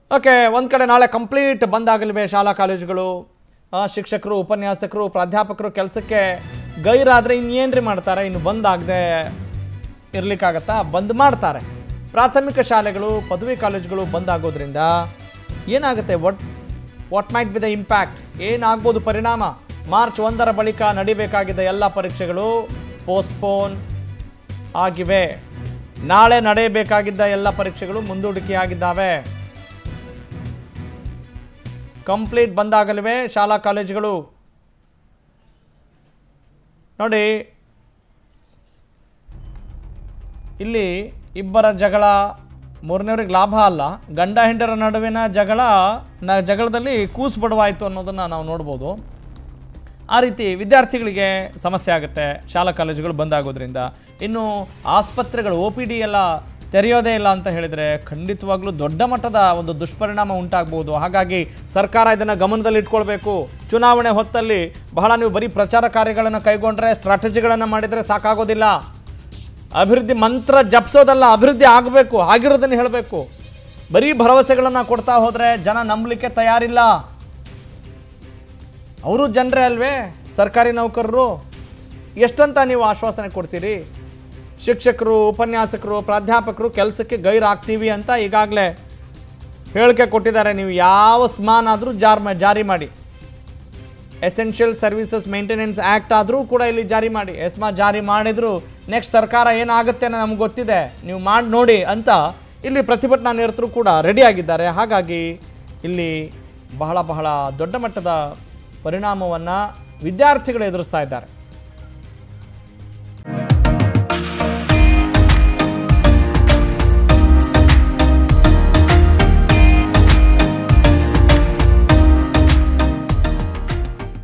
okay ಒಂದು ಕಡೆ ನಾಳೆ ಕಂಪ್ಲೀಟ್ ಬಂದ್ ಆಗಲಿವೆ ಶಾಲಾ ಕಾಲೇಜುಗಳು ಆ, ಶಿಕ್ಷಕರು ಉಪನ್ಯಾಸಕರು ಪ್ರಾಧ್ಯಾಪಕರು ಕೆಲಸಕ್ಕೆ ಗೈರಾದರೆ ಇನ್ನೇನ್ರಿ ಮಾಡ್ತಾರೆ ಇನ್ನು ಬಂದ್ ಆಗದೆ ಇರ್ಲಿಕ್ಕಾಗತ್ತಾ ಬಂದ್ ಮಾಡ್ತಾರೆ ಪ್ರಾಥಮಿಕ ಶಾಲೆಗಳು ಪದವಿ ಕಾಲೇಜುಗಳು ಬಂದ್ ಆಗೋದ್ರಿಂದ ಏನಾಗುತ್ತೆ what what might be the impact ಏನಾಗ್ಬೋದು ಪರಿಣಾಮ ಮಾರ್ಚ್ ಒಂದರ ಬಳಿಕ ನಡಿಬೇಕಾಗಿದ್ದ ಎಲ್ಲ ಪರೀಕ್ಷೆಗಳು ಪೋಸ್ಟ್ಪೋನ್ ಆಗಿವೆ ನಾಳೆ ನಡೆಯಬೇಕಾಗಿದ್ದ ಎಲ್ಲ ಪರೀಕ್ಷೆಗಳು ಮುಂದೂಡಿಕೆಯಾಗಿದ್ದಾವೆ ಕಂಪ್ಲೀಟ್ ಬಂದಾಗಲಿವೆ ಶಾಲಾ ಕಾಲೇಜುಗಳು ನೋಡಿ ಇಲ್ಲಿ ಇಬ್ಬರ ಜಗಳ ಮೂರನೇವ್ರಿಗೆ ಲಾಭ ಅಲ್ಲ ಗಂಡ ಹೆಂಡರ ನಡುವಿನ ಜಗಳ ನ ಜಗಳದಲ್ಲಿ ಕೂಸು ಬಡವಾಯಿತು ಅನ್ನೋದನ್ನು ನಾವು ನೋಡ್ಬೋದು ಆ ರೀತಿ ವಿದ್ಯಾರ್ಥಿಗಳಿಗೆ ಸಮಸ್ಯೆ ಆಗುತ್ತೆ ಶಾಲಾ ಕಾಲೇಜುಗಳು ಬಂದಾಗೋದ್ರಿಂದ ಇನ್ನು ಆಸ್ಪತ್ರೆಗಳು ಒ ಪಿ ಡಿ ಎಲ್ಲ ತೆರೆಯೋದೇ ಇಲ್ಲ ಅಂತ ಹೇಳಿದರೆ ಖಂಡಿತವಾಗ್ಲೂ ದೊಡ್ಡ ಮಟ್ಟದ ಒಂದು ದುಷ್ಪರಿಣಾಮ ಉಂಟಾಗ್ಬೋದು ಹಾಗಾಗಿ ಸರ್ಕಾರ ಇದನ್ನು ಗಮನದಲ್ಲಿ ಇಟ್ಕೊಳ್ಬೇಕು ಚುನಾವಣೆ ಹೊತ್ತಲ್ಲಿ ಬಹಳ ನೀವು ಬರೀ ಪ್ರಚಾರ ಕಾರ್ಯಗಳನ್ನು ಕೈಗೊಂಡ್ರೆ ಸ್ಟ್ರಾಟಜಿಗಳನ್ನು ಮಾಡಿದರೆ ಸಾಕಾಗೋದಿಲ್ಲ ಅಭಿವೃದ್ಧಿ ಮಂತ್ರ ಜಪಿಸೋದಲ್ಲ ಅಭಿವೃದ್ಧಿ ಆಗಬೇಕು ಆಗಿರೋದನ್ನು ಹೇಳಬೇಕು ಬರೀ ಭರವಸೆಗಳನ್ನು ಕೊಡ್ತಾ ಹೋದರೆ ಜನ ನಂಬಲಿಕ್ಕೆ ತಯಾರಿಲ್ಲ ಅವರು ಜನರೇ ಅಲ್ವೇ ಸರ್ಕಾರಿ ನೌಕರರು ಎಷ್ಟಂತ ನೀವು ಆಶ್ವಾಸನೆ ಕೊಡ್ತೀರಿ ಶಿಕ್ಷಕರು ಉಪನ್ಯಾಸಕರು ಪ್ರಾಧ್ಯಾಪಕರು ಕೆಲಸಕ್ಕೆ ಗೈರಾಗ್ತೀವಿ ಅಂತ ಈಗಾಗಲೇ ಹೇಳಿಕೆ ಕೊಟ್ಟಿದ್ದಾರೆ ನೀವು ಯಾವ ಸ್ಮಾನ್ ಆದರೂ ಜಾರ್ ಮಾ- ಜಾರಿ ಮಾಡಿ ಎಸೆನ್ಷಿಯಲ್ ಸರ್ವಿಸಸ್ ಮೇಂಟೆನೆನ್ಸ್ ಆ್ಯಕ್ಟ್ ಆದರೂ ಕೂಡ ಇಲ್ಲಿ ಜಾರಿ ಮಾಡಿ ಎಸ್ಮಾ ಜಾರಿ ಮಾಡಿದ್ರು ನೆಕ್ಸ್ಟ್ ಸರ್ಕಾರ ಏನಾಗುತ್ತೆ ಅನ್ನೋ ನಮ್ಗೆ ಗೊತ್ತಿದೆ ನೀವು ಮಾಡಿ ನೋಡಿ ಅಂತ ಇಲ್ಲಿ ಪ್ರತಿಭಟನಾ ನಿರತರು ಕೂಡ ರೆಡಿ ಆಗಿದ್ದಾರೆ ಹಾಗಾಗಿ ಇಲ್ಲಿ ಬಹಳ ಬಹಳ ದೊಡ್ಡ ಮಟ್ಟದ ಪರಿಣಾಮವನ್ನು ವಿದ್ಯಾರ್ಥಿಗಳು ಎದುರಿಸ್ತಾ ಇದ್ದಾರೆ